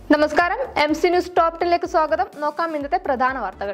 നമസ്കാരം M C news top ടെന്നിലേക്ക് സ്വാഗതം നോക്കാം ഇന്നത്തെ പ്രധാന വാർത്തകൾ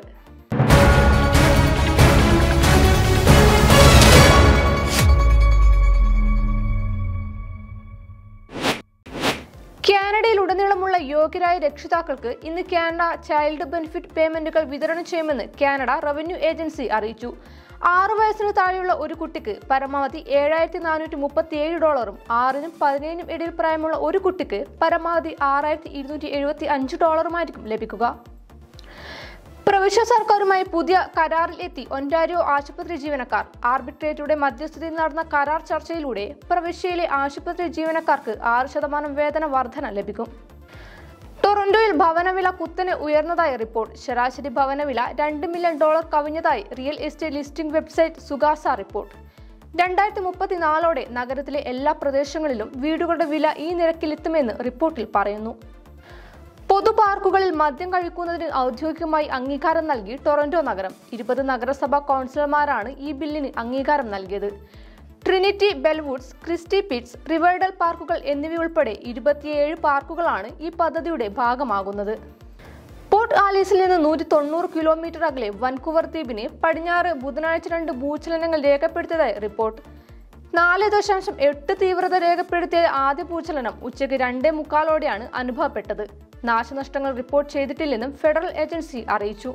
കാനഡയിലുടനീളമുള്ള യോഗ്യരായ രക്ഷിതാക്കൾക്ക് ഇന്ന് കാനഡ ചൈൽഡ് ബെനിഫിറ്റ് പേയ്മെന്റുകൾ വിതരണം ചെയ്യുമെന്ന് കാനഡ റവന്യൂ ഏജൻസി അറിയിച്ചു ആറു വയസ്സിന് താഴെയുള്ള ഒരു കുട്ടിക്ക് പരമാവധി ഏഴായിരത്തി നാനൂറ്റി മുപ്പത്തി ഏഴ് ഡോളറും ആറിനും പതിനേഴിനും ഇടയിൽ പ്രായമുള്ള ഒരു കുട്ടിക്ക് പരമാവധി ആറായിരത്തി ഇരുന്നൂറ്റി എഴുപത്തി അഞ്ച് ഡോളറുമായിരിക്കും ലഭിക്കുക പ്രവിശ്യ സർക്കാരുമായി പുതിയ കരാറിൽ എത്തി ഒൻറ്റാരിയോ ആശുപത്രി ജീവനക്കാർ ആർബിട്രേറ്ററുടെ മധ്യസ്ഥതയിൽ നടന്ന കരാർ ചർച്ചയിലൂടെ പ്രവിശ്യയിലെ ആശുപത്രി ജീവനക്കാർക്ക് ആറ് ശതമാനം വേതന വർധന ലഭിക്കും ടൊറന്റോയിൽ ഭവനവില കുത്തനെ ഉയർന്നതായി റിപ്പോർട്ട് ശരാശരി ഭവനവില രണ്ട് മില്യൺ ഡോളർ കവിഞ്ഞതായി real estate listing website Zoocasa report രണ്ടായിരത്തി മുപ്പത്തിനാലോടെ നഗരത്തിലെ എല്ലാ പ്രദേശങ്ങളിലും വീടുകളുടെ വില ഈ നിരക്കിലെത്തുമെന്ന് റിപ്പോർട്ടിൽ പറയുന്നു പൊതു പാർക്കുകളിൽ മദ്യം കഴിക്കുന്നതിന് ഔദ്യോഗികമായി അംഗീകാരം നൽകി ടൊറന്റോ നഗരം ഇരുപത് നഗരസഭാ കൗൺസിലർമാരാണ് ഈ ബില്ലിന് അംഗീകാരം നൽകിയത് Trinity Bellwoods Christie Pits Riverdale പാർക്കുകൾ എന്നിവയുൾപ്പെടെ ഇരുപത്തിയേഴ് പാർക്കുകളാണ് ഈ പദ്ധതിയുടെ ഭാഗമാകുന്നത് പോർട്ട് ആലീസിൽ നിന്ന് നൂറ്റി തൊണ്ണൂറ് കിലോമീറ്റർ അകലെ വൻകുവർ ദ്വീപിന് പടിഞ്ഞാറ് ബുധനാഴ്ച രണ്ട് ഭൂചലനങ്ങൾ രേഖപ്പെടുത്തിയതായി റിപ്പോർട്ട് നാല് ദശാംശം എട്ട് തീവ്രത രേഖപ്പെടുത്തിയ ആദ്യ ഭൂചലനം ഉച്ചയ്ക്ക് രണ്ടേ മുക്കാലോടെയാണ് അനുഭവപ്പെട്ടത് നാശനഷ്ടങ്ങൾ റിപ്പോർട്ട് ചെയ്തിട്ടില്ലെന്നും ഫെഡറൽ ഏജൻസി അറിയിച്ചു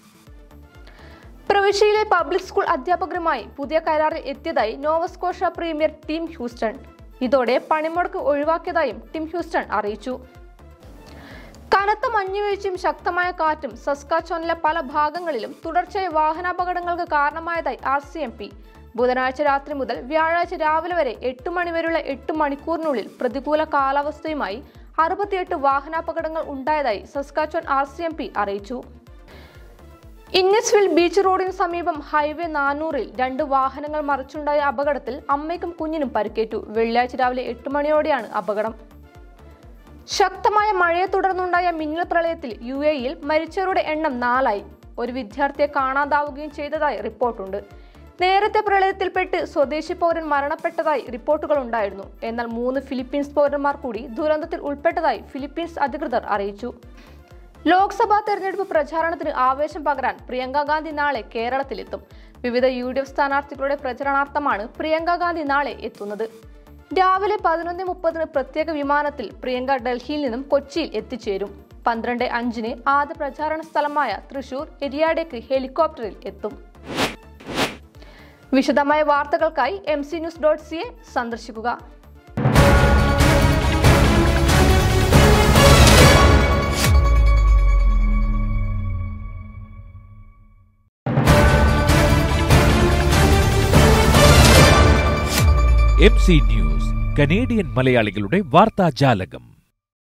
പ്രവിശ്യയിലെ പബ്ലിക് സ്കൂൾ അധ്യാപകരുമായി പുതിയ കരാറിൽ എത്തിയതായി നോവസ്കോഷ പ്രീമിയർ ടീം ഹ്യൂസ്റ്റൺ ഇതോടെ പണിമുടക്ക് ഒഴിവാക്കിയതായും ടീം ഹ്യൂസ്റ്റൺ അറിയിച്ചു കനത്ത മഞ്ഞുവീഴ്ചയും ശക്തമായ കാറ്റും സസ്കാച്ചോനിലെ പല ഭാഗങ്ങളിലും തുടർച്ചയായ വാഹനാപകടങ്ങൾക്ക് കാരണമായതായി ആർ സി എം പി ബുധനാഴ്ച രാത്രി മുതൽ വ്യാഴാഴ്ച രാവിലെ വരെ എട്ട് മണിവരെയുള്ള എട്ട് മണിക്കൂറിനുള്ളിൽ പ്രതികൂല കാലാവസ്ഥയുമായി അറുപത്തിയെട്ട് വാഹനാപകടങ്ങൾ ഉണ്ടായതായി Saskatchewan R C M P അറിയിച്ചു ഇന്നസ്വിൽ ബീച്ച് റോഡിന് സമീപം ഹൈവേ നാനൂറിൽ രണ്ട് വാഹനങ്ങൾ മറിച്ചുണ്ടായ അപകടത്തിൽ അമ്മയ്ക്കും കുഞ്ഞിനും പരിക്കേറ്റു വെള്ളിയാഴ്ച രാവിലെ എട്ട് മണിയോടെയാണ് അപകടം ശക്തമായ മഴയെ തുടർന്നുണ്ടായ മിന്നൽ പ്രളയത്തിൽ യു എയിൽ മരിച്ചവരുടെ എണ്ണം നാലായി ഒരു വിദ്യാർത്ഥിയെ കാണാതാവുകയും ചെയ്തതായി റിപ്പോർട്ടുണ്ട് നേരത്തെ പ്രളയത്തിൽപ്പെട്ട് സ്വദേശി പൗരൻ മരണപ്പെട്ടതായി റിപ്പോർട്ടുകൾ ഉണ്ടായിരുന്നു എന്നാൽ മൂന്ന് ഫിലിപ്പീൻസ് പൗരന്മാർ കൂടി ദുരന്തത്തിൽ ഉൾപ്പെട്ടതായി ഫിലിപ്പീൻസ് അധികൃതർ അറിയിച്ചു ലോക്സഭാ തെരഞ്ഞെടുപ്പ് പ്രചാരണത്തിന് ആവേശം പകരാൻ പ്രിയങ്ക ഗാന്ധി നാളെ കേരളത്തിലെത്തും വിവിധ യു ഡി എഫ് സ്ഥാനാർത്ഥികളുടെ പ്രചരണാർത്ഥമാണ് പ്രിയങ്ക ഗാന്ധി നാളെ എത്തുന്നത് രാവിലെ പതിനൊന്ന് മുപ്പതിന് പ്രത്യേക വിമാനത്തിൽ പ്രിയങ്ക ഡൽഹിയിൽ നിന്നും കൊച്ചിയിൽ എത്തിച്ചേരും പന്ത്രണ്ട് അഞ്ചിന് ആദ്യ പ്രചാരണ സ്ഥലമായ തൃശൂർ എരിയാടേക്ക് ഹെലികോപ്റ്ററിൽ എത്തും വിശദമായ വാർത്തകൾക്കായി M C news dot C A സന്ദർശിക്കുക എം സി ന്യൂസ് കനേഡിയൻ മലയാളികളുടെ വാർത്താജാലകം